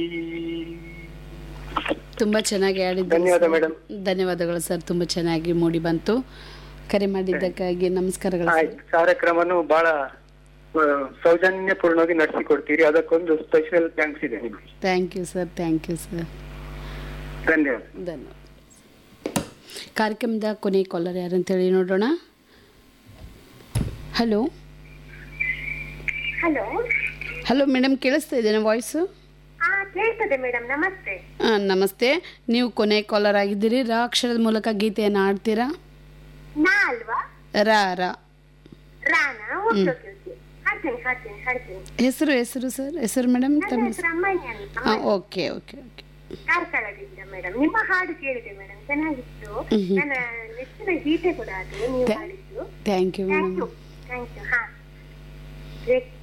ತುಂಬ ಚೆನ್ನಾಗಿ ಆಡಿದ್ದೀರಿ ಧನ್ಯವಾದ ಸರ್. ಮೇಡಮ್. ಧನ್ಯವಾದಗಳು ಸರ್ ತುಂಬ ಚೆನ್ನಾಗಿ ಮೂಡಿ ಬಂತು ಕರೆ ಮಾಡಿದ್ದಕ್ಕಾಗಿ ನಮಸ್ಕಾರಗಳು ಸರ್ ಆಯ್ತು ಕಾರ್ಯಕ್ರಮನು ಬಹಳ ಆ, ಸೌಜನ್ಯಪೂರ್ಣವಾಗಿ ನಡೆಸಿಕೊಡ್ತೀರಿ ಅದಕ್ಕೊಂದು ಸ್ಪೆಷಲ್ ಥ್ಯಾಂಕ್ಸ್ ಇದೆ ನಿಮಗೆ thank you sir thank you sir ಧನ್ಯವಾದ ಧನ್ಯವಾದ ಕಾರ್ಯಕ್ರಮದ ಕೊನೆ ಕಾಲರ್ ಯಾರಂತೇಳಿ ನೋಡೋಣ ಹಲೋ ಹಲೋ ಹಲೋ ಮೇಡಮ್ ಕೇಳಿಸ್ತಾ ಇದ್ದೇನೆ ವಾಯ್ಸು ಹಾ ಕೇಳ್ತದೆ ಮೇಡಮ್ ನಮಸ್ತೆ ಹಾಂ ನಮಸ್ತೆ ನೀವು ಕೊನೆ ಕಾಲರ್ ಆಗಿದ್ದೀರಿ ರ ಅಕ್ಷರದ ಮೂಲಕ ಗೀತೆಯನ್ನು ಆಡ್ತೀರಾ ನಾ ಅಲ್ವಾ ರಾ ರಾ ರಾನಾ ಓಕೆ ಓಕೆ ಓಕೆ ಹಾಡ್ತೇನೆ ಹಾಡ್ತೇನೆ ಹಾಡ್ತೇನೆ ಹೆಸರು ಹೆಸರು ಸರ್ ಹೆಸರು ಮೇಡಮ್ ನನ್ನ ತಮ್ಮ ಹೆಸರು ಅಮ್ಮಯ್ಯ ಅಂತ ಹಾಂ ಓಕೆ ಓಕೆ ಓಕೆ ಕಾರ್ಕಳದಿಂದ ಮೇಡಮ್ ನಿಮ್ಮ ಹಾಡು ಕೇಳಿದೆ ಮೇಡಮ್ ಚೆನ್ನಾಗಿತ್ತು ನನ್ನ ನೆಚ್ಚಿನ ಗೀತೆ ಕೂಡ ಅದು ನೀವು ಥ್ಯಾ- ಹಾಡಿದ್ದು thank you thank madam you thank you ಹಾ